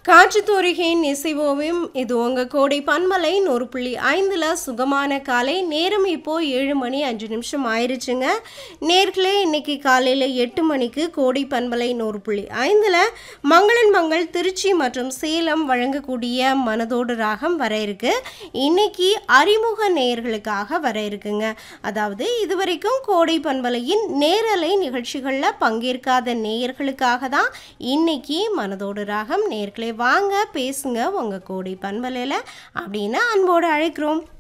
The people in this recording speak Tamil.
காற்றுத்தோரிகையின் இசைவோவியம் இது உங்கள் கோடை பன்மலை நூறு புள்ளி ஐந்தில் சுகமான காலை நேரம் இப்போ ஏழு மணி அஞ்சு நிமிஷம் ஆயிருச்சுங்க நேர்களே இன்னைக்கு காலையில் எட்டு மணிக்கு கோடை பன்மலை நூறு புள்ளி ஐந்தில் மங்களன் மங்கள் திருச்சி மற்றும் சேலம் வழங்கக்கூடிய மனதோடு ராகம் வர இருக்கு இன்னைக்கு அறிமுக நேயர்களுக்காக வர இருக்குங்க அதாவது இதுவரைக்கும் கோடை பண்பலையின் நேரலை நிகழ்ச்சிகளில் பங்கேற்காத நேயர்களுக்காக தான் இன்னைக்கு மனதோடு ராகம் நேர்களே வாங்க பேசுங்க உங்கள் கோடை பண்பலையில் அப்படின்னு அன்போடு அழைக்கிறோம்